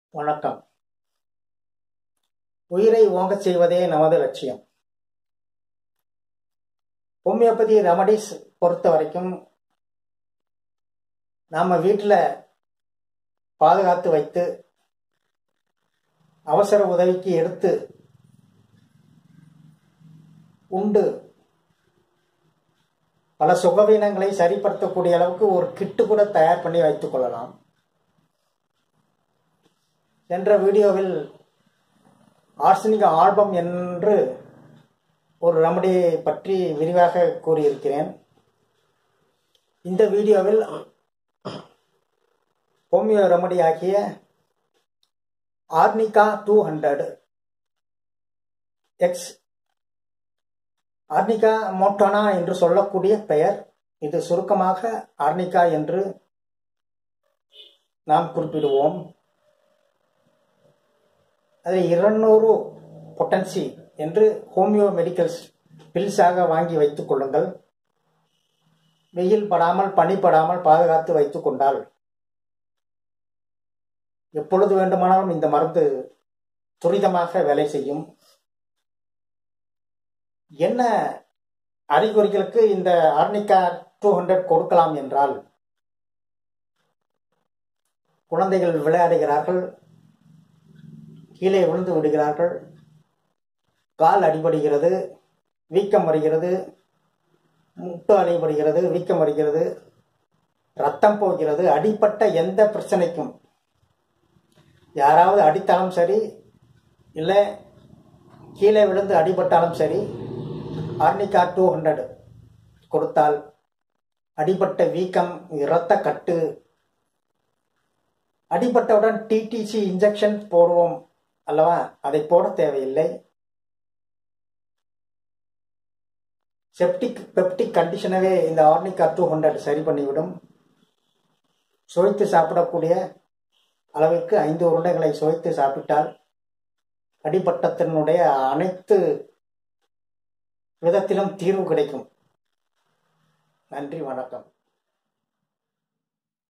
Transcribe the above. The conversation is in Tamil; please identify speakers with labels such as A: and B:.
A: வணக்கம் உயிரை ஓங்கச் செய்வதே நமது லட்சியம் ஹோமியோபதி ரெமடிஸ் பொறுத்த வரைக்கும் நாம் வீட்டில் பாதுகாத்து வைத்து அவசர உதவிக்கு எடுத்து உண்டு பல சுகவீனங்களை சரிப்படுத்தக்கூடிய அளவுக்கு ஒரு கிட்டு கூட தயார் பண்ணி வைத்துக் கொள்ளலாம் சென்ற வீடியோவில் ஆர்சனிக் ஆல்பம் என்று ஒரு ரெமடியை பற்றி விரிவாக கூறியிருக்கிறேன் இந்த வீடியோவில் ஹோமியோ ரெமடி ஆகிய arnica two hundred x arnica montana என்று சொல்லக்கூடிய பெயர் இது சுருக்கமாக ஆர்னிகா என்று நாம் குறிப்பிடுவோம் அதில் இருநூறு பொட்டன்சி என்று ஹோமியோ மெடிக்கல்ஸ் பில்ஸாக வாங்கி வைத்துக் கொள்ளுங்கள் வெயில் படாமல் பனி படாமல் பாதுகாத்து வைத்துக் கொண்டால் எப்பொழுது வேண்டுமானாலும் இந்த மருந்து துரிதமாக வேலை செய்யும் என்ன அறிகுறிகளுக்கு இந்த ஆர்னிகா டூ ஹண்ட்ரட் கொடுக்கலாம் என்றால் குழந்தைகள் விளையாடுகிறார்கள் கீழே விழுந்து விடுகிறார்கள் கால் அடிபடுகிறது வீக்கம் வருகிறது முட்டு அடிபடுகிறது வீக்கம் வருகிறது ரத்தம் போகிறது அடிப்பட்ட எந்த பிரச்சனைக்கும் யாராவது அடித்தாலும் சரி இல்லை கீழே விழுந்து அடிபட்டாலும் சரி ஆர்னிகா டூ ஹண்ட்ரட் கொடுத்தால் அடிபட்ட வீக்கம் இரத்த கட்டு அடிபட்டவுடன் டிடிசி இன்ஜெக்ஷன் போடுவோம் அல்லவா அதை போட தேவையில்லை செப்டிக் பெப்டிக் கண்டிஷனவே இந்த ஆர்னிகா டூ ஹண்ட்ரட் சரி பண்ணிவிடும் சுவைத்து சாப்பிடக்கூடிய அளவிற்கு ஐந்து உருண்டைகளை சுவைத்து சாப்பிட்டால் அடிப்பட்டத்தினுடைய அனைத்து விதத்திலும் தீர்வு கிடைக்கும் நன்றி வணக்கம்